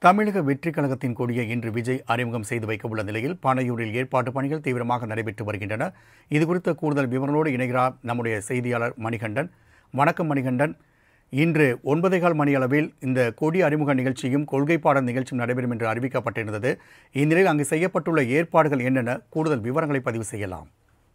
தமிழக வெற்றிக் கழகத்தின் கொடியை இன்று விஜய் அறிமுகம் செய்து வைக்க உள்ள நிலையில் பானையூரில் ஏற்பாட்டு பணிகள் தீவிரமாக நடைபெற்று வருகின்றன இதுகுறித்த கூடுதல் விவரங்களோடு இணைகிறார் நம்முடைய செய்தியாளர் மணிகண்டன் வணக்கம் மணிகண்டன் இன்று ஒன்பதே கால் மணியளவில் இந்த கொடி அறிமுக நிகழ்ச்சியும் கொள்கை பாடல் நிகழ்ச்சியும் நடைபெறும் என்று அறிவிக்கப்பட்டிருந்தது இந்நிலையில் அங்கு செய்யப்பட்டுள்ள ஏற்பாடுகள் என்னென்ன கூடுதல் விவரங்களை பதிவு செய்யலாம்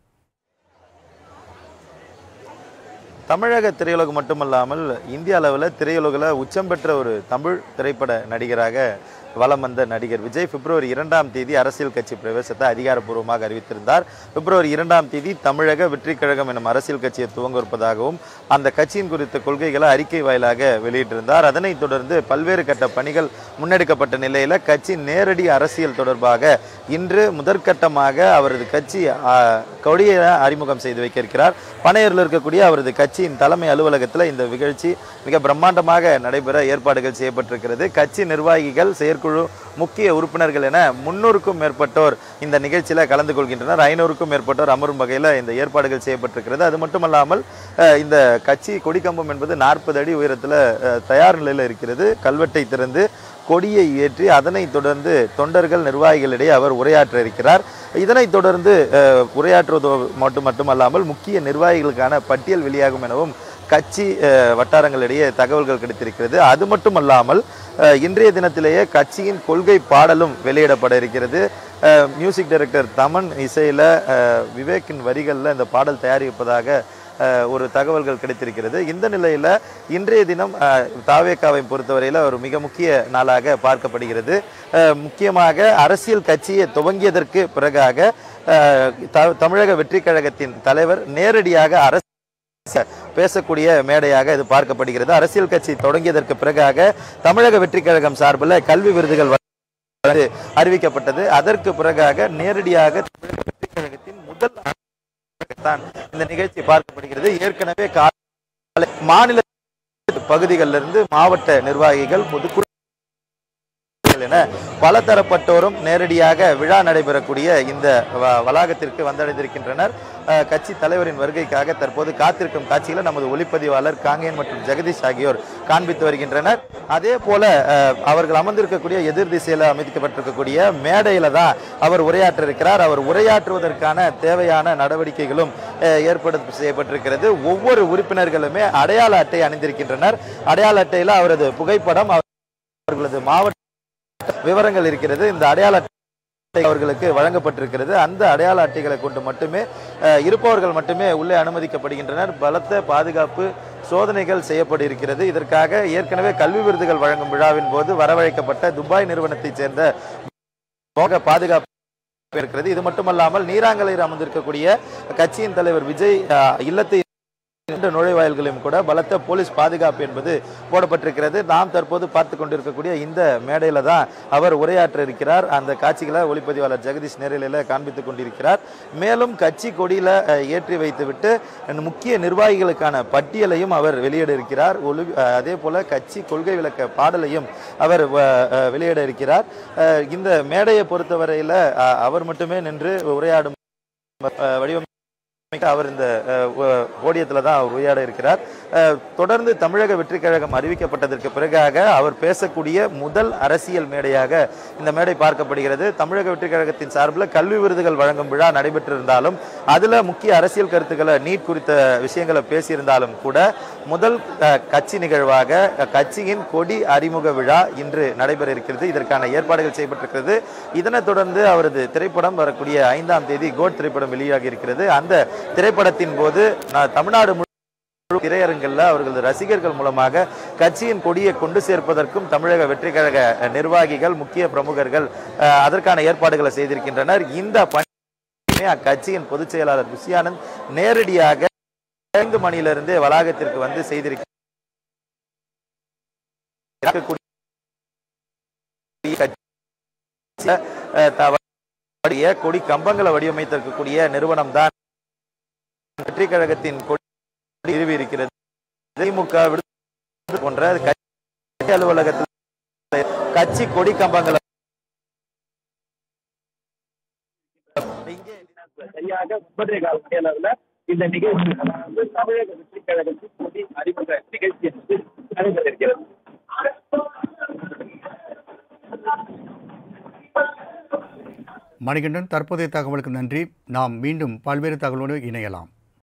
தமிழக திரையுலகம் மட்டுமல்லாமல் இந்திய அளவில் திரையுலகில் உச்சம் பெற்ற ஒரு தமிழ் திரைப்பட நடிகராக வலம் வந்த நடிகர் விஜய் பிப்ரவரி இரண்டாம் தேதி அரசியல் கட்சி பிரவேசத்தை அதிகாரப்பூர்வமாக அறிவித்திருந்தார் பிப்ரவரி இரண்டாம் தேதி தமிழக வெற்றி கழகம் எனும் அரசியல் கட்சியை துவங்க இருப்பதாகவும் அந்த கட்சியின் குறித்த கொள்கைகளை அறிக்கை வாயிலாக வெளியிட்டிருந்தார் அதனைத் தொடர்ந்து பல்வேறு கட்ட பணிகள் முன்னெடுக்கப்பட்ட நிலையில் கட்சி நேரடி அரசியல் தொடர்பாக இன்று முதற்கட்டமாக அவரது கட்சி ஆ, கொடியை அறிமுகம் செய்து வைக்க இருக்கிறார் பனையூரில் இருக்கக்கூடிய அவரது கட்சியின் தலைமை அலுவலகத்தில் இந்த நிகழ்ச்சி மிக பிரம்மாண்டமாக நடைபெற ஏற்பாடுகள் செய்யப்பட்டிருக்கிறது கட்சி நிர்வாகிகள் செயற்குழு முக்கிய உறுப்பினர்கள் என முன்னூறுக்கும் மேற்பட்டோர் இந்த நிகழ்ச்சியில் கலந்து கொள்கின்றனர் ஐநூறுக்கும் மேற்பட்டோர் அமரும் வகையில் இந்த ஏற்பாடுகள் செய்யப்பட்டிருக்கிறது அது மட்டுமல்லாமல் அஹ், இந்த கட்சி கொடிக்கம்பம் என்பது நாற்பது அடி உயரத்தில் தயார் நிலையில் இருக்கிறது கல்வெட்டை திறந்து கொடியை ஏற்றி அதனைத் தொடர்ந்து தொண்டர்கள் நிர்வாகிகளிடையே அவர் உரையாற்ற இருக்கிறார் இதனைத் தொடர்ந்து அஹ், உரையாற்றுவது மட்டும் மட்டுமல்லாமல் முக்கிய நிர்வாகிகளுக்கான பட்டியல் வெளியாகும் எனவும் கட்சி அஹ், வட்டாரங்களிடையே தகவல்கள் கிடைத்திருக்கிறது அது மட்டுமல்லாமல் அஹ், இன்றைய தினத்திலேயே கட்சியின் கொள்கை பாடலும் வெளியிடப்பட இருக்கிறது அஹ், மியூசிக் டைரக்டர் தமன் இசையில் விவேக்கின் வரிகளில் இந்த பாடல் தயாரிப்பதாக அஹ், ஒரு தகவல்கள் கிடைத்திருக்கிறது இந்த நிலையில் இன்றைய தினம் அஹ், தாவேக்காவை பொறுத்தவரையில் ஒரு மிக முக்கிய நாளாக பார்க்கப்படுகிறது அஹ், முக்கியமாக அரசியல் கட்சியை துவங்கியதற்கு பிறகாக அஹ், த- தமிழக வெற்றி கழகத்தின் தலைவர் நேரடியாக அரசு பேசக்கூடிய மேடையாக இது பார்க்கப்படுகிறது அரசியல் கட்சி தொடங்கியதற்கு பிறகாக தமிழக வெற்றி கழகம் சார்பில் கல்வி விருதுகள் வழங்க அறிவிக்கப்பட்டது அதற்கு பிறகாக நேரடியாக தமிழக வெற்றி கழகத்தின் முதல் தான் இந்த நிகழ்ச்சி பார்க்கப்படுகிறது ஏற்கனவே காலை மாநில பகுதிகளிலிருந்து மாவட்ட நிர்வாகிகள் பொதுக்குழு என பல தரப்பட்டோரும் நேரடியாக விழா நடைபெறக்கூடிய இந்த வ- வளாகத்திற்கு வந்தடைந்திருக்கின்றனர் அஹ், கட்சி தலைவரின் வருகைக்காக தற்போது காத்திருக்கும் காட்சிகளை நமது ஒளிப்பதிவாளர் காங்கேயன் மற்றும் ஜெகதீஷ் ஆகியோர் காண்பித்து வருகின்றனர் அதே போல அஹ், அவர்கள் அமர்ந்திருக்கக்கூடிய எதிர் திசையில் அமைக்கப்பட்டிருக்கக்கூடிய மேடையில தான் அவர் உரையாற்ற இருக்கிறார் அவர் உரையாற்றுவதற்கான தேவையான நடவடிக்கைகளும் அஹ், ஏற்படுத்த செய்யப்பட்டிருக்கிறது ஒவ்வொரு உறுப்பினர்களுமே அடையாள அட்டை அணிந்திருக்கின்றனர் அடையாள அட்டையில அவரது புகைப்படம் அவர்களது மாவட்ட விவரங்கள் இருக்கிறது இந்த அடையாள அட்டை அவர்களுக்கு வழங்கப்பட்டிருக்கிறது அந்த அடையாள அட்டைகளை கொண்டு மட்டுமே அஹ், இருப்பவர்கள் மட்டுமே உள்ளே அனுமதிக்கப்படுகின்றனர் பலத்த பாதுகாப்பு சோதனைகள் செய்யப்பட இருக்கிறது இதற்காக ஏற்கனவே கல்வி விருதுகள் வழங்கும் விழாவின் போது வரவழைக்கப்பட்ட துபாய் நிறுவனத்தைச் சேர்ந்த போக பாதுகாப்பு இருக்கிறது இது மட்டுமல்லாமல் நீராங்கலையில் அமர்ந்திருக்கக்கூடிய கட்சியின் தலைவர் விஜய் அஹ், இல்லத்தை இரண்டு நுழைவாயில்களையும் கூட பலத்த போலீஸ் பாதுகாப்பு என்பது போடப்பட்டிருக்கிறது நாம் தற்போது பார்த்து கொண்டிருக்கக்கூடிய இந்த மேடையில தான் அவர் உரையாற்ற இருக்கிறார் அந்த காட்சிகளை ஒளிப்பதிவாளர் ஜெகதீஷ் நேரலையில் காண்பித்துக் கொண்டிருக்கிறார் மேலும் கட்சி கொடியில அஹ், ஏற்றி வைத்துவிட்டு அஹ், முக்கிய நிர்வாகிகளுக்கான பட்டியலையும் அவர் வெளியிட இருக்கிறார் ஒளி அஹ், அதே போல கட்சி கொள்கை விளக்க பாடலையும் அவர் அஹ், அஹ், வெளியிட இருக்கிறார் அஹ், இந்த மேடையை பொறுத்தவரையில அஹ், அவர் மட்டுமே நின்று உரையாடும் அஹ், வடிவம் அவர் இந்த போடியத்தில் தான் அவர் உரையாட இருக்கிறார் அஹ், தொடர்ந்து தமிழக வெற்றி கழகம் அறிவிக்கப்பட்டதற்கு பிறகாக அவர் பேசக்கூடிய முதல் அரசியல் மேடையாக இந்த மேடை பார்க்கப்படுகிறது தமிழக வெற்றி கழகத்தின் சார்பில் கல்வி விருதுகள் வழங்கும் விழா நடைபெற்றிருந்தாலும் அதுல முக்கிய அரசியல் கருத்துக்களை நீட் குறித்த விஷயங்களை பேசியிருந்தாலும் கூட முதல் அஹ், கட்சி நிகழ்வாக அஹ், கட்சியின் கொடி அறிமுக விழா இன்று நடைபெற இருக்கிறது இதற்கான ஏற்பாடுகள் செய்யப்பட்டிருக்கிறது இதனைத் தொடர்ந்து அவரது திரைப்படம் வரக்கூடிய ஐந்தாம் தேதி கோட் திரைப்படம் வெளியாகி இருக்கிறது அந்த திரைப்படத்தின் போது நான் தமிழ்நாடு முழு திரையரங்கில் அவர்களது ரசிகர்கள் மூலமாக கட்சியின் கொடியை கொண்டு சேர்ப்பதற்கும் தமிழக வெற்றி கழக அஹ், நிர்வாகிகள் முக்கிய பிரமுகர்கள் அஹ், அதற்கான ஏற்பாடுகளை செய்திருக்கின்றனர் இந்த பணி அக்கட்சியின் பொதுச் செயலாளர் ருசியானந்த் நேரடியாக ஐந்து மணியிலிருந்து வளாகத்திற்கு வந்து செய்திருக்கிறார் கட்சி, அஹ், த- வடிய கொடி கம்பங்களை வடிவமைத்திருக்கக்கூடிய நிறுவனம் தான் வெற்றி கழகத்தின் கொடி நிறுவி இருக்கிறது திமுக விடுதலை போன்ற கட்சி அலுவலகத்தில் கட்சி கொடி கம்பங்களை இங்கே சரியாக ஒன்பதே கால் மணி அளவுல இந்த நிகழ்ச்சி அதாவது தமிழக வெற்றி கழகத்தின் கொடி அறிமுக நிகழ்ச்சி என்பது நடைபெற இருக்கிறது மணிகண்டன் தற்போதைய தகவலுக்கு நன்றி நாம் மீண்டும் பல்வேறு தகவலோடு இணையலாம்